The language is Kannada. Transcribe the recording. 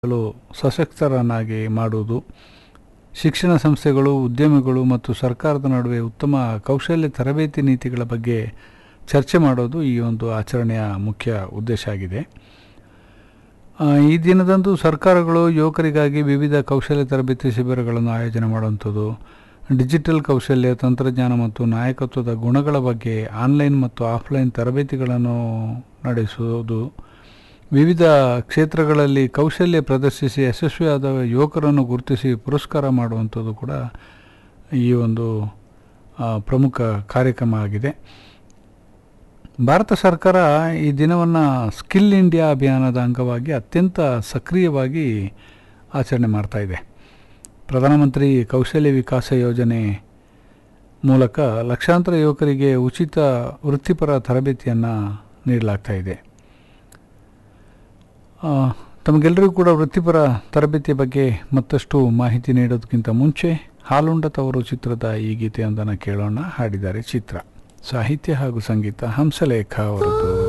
ಗಳು ಸಶಕ್ತರನ್ನಾಗಿ ಮಾಡುವುದು ಶಿಕ್ಷಣ ಸಂಸ್ಥೆಗಳು ಉದ್ಯಮಿಗಳು ಮತ್ತು ಸರ್ಕಾರದ ನಡುವೆ ಉತ್ತಮ ಕೌಶಲ್ಯ ತರಬೇತಿ ನೀತಿಗಳ ಬಗ್ಗೆ ಚರ್ಚೆ ಮಾಡೋದು ಈ ಒಂದು ಆಚರಣೆಯ ಮುಖ್ಯ ಉದ್ದೇಶ ಆಗಿದೆ ಆ, ಈ ದಿನದಂದು ಸರ್ಕಾರಗಳು ಯುವಕರಿಗಾಗಿ ವಿವಿಧ ಕೌಶಲ್ಯ ತರಬೇತಿ ಶಿಬಿರಗಳನ್ನು ಆಯೋಜನೆ ಮಾಡುವಂಥದ್ದು ಡಿಜಿಟಲ್ ಕೌಶಲ್ಯ ತಂತ್ರಜ್ಞಾನ ಮತ್ತು ನಾಯಕತ್ವದ ಗುಣಗಳ ಬಗ್ಗೆ ಆನ್ಲೈನ್ ಮತ್ತು ಆಫ್ಲೈನ್ ತರಬೇತಿಗಳನ್ನು ನಡೆಸುವುದು ವಿವಿಧ ಕ್ಷೇತ್ರಗಳಲ್ಲಿ ಕೌಶಲ್ಯ ಪ್ರದರ್ಶಿಸಿ ಯಶಸ್ವಿಯಾದ ಯುವಕರನ್ನು ಗುರುತಿಸಿ ಪುರಸ್ಕಾರ ಮಾಡುವಂಥದ್ದು ಕೂಡ ಈ ಒಂದು ಆ, ಪ್ರಮುಖ ಕಾರ್ಯಕ್ರಮ ಆಗಿದೆ ಭಾರತ ಸರ್ಕಾರ ಈ ದಿನವನ್ನು ಸ್ಕಿಲ್ ಇಂಡಿಯಾ ಅಭಿಯಾನದ ಅಂಗವಾಗಿ ಅತ್ಯಂತ ಸಕ್ರಿಯವಾಗಿ ಆಚರಣೆ ಮಾಡ್ತಾ ಇದೆ ಪ್ರಧಾನಮಂತ್ರಿ ಕೌಶಲ್ಯ ವಿಕಾಸ ಯೋಜನೆ ಮೂಲಕ ಲಕ್ಷಾಂತರ ಯುವಕರಿಗೆ ಉಚಿತ ವೃತ್ತಿಪರ ತರಬೇತಿಯನ್ನು ನೀಡಲಾಗ್ತಾ ಇದೆ ಆ, ತಮಗೆಲ್ಲರಿಗೂ ಕೂಡ ವೃತ್ತಿಪರ ತರಬೇತಿ ಬಗ್ಗೆ ಮತ್ತಷ್ಟು ಮಾಹಿತಿ ನೀಡೋದಕ್ಕಿಂತ ಮುಂಚೆ ಹಾಲುಂಡ ತವರು ಚಿತ್ರದ ಈ ಗೀತೆಯೊಂದನ್ನು ಕೇಳೋಣ ಹಾಡಿದ್ದಾರೆ ಚಿತ್ರ ಸಾಹಿತ್ಯ ಹಾಗೂ ಸಂಗೀತ ಹಂಸಲೇಖ ಅವರದ್ದು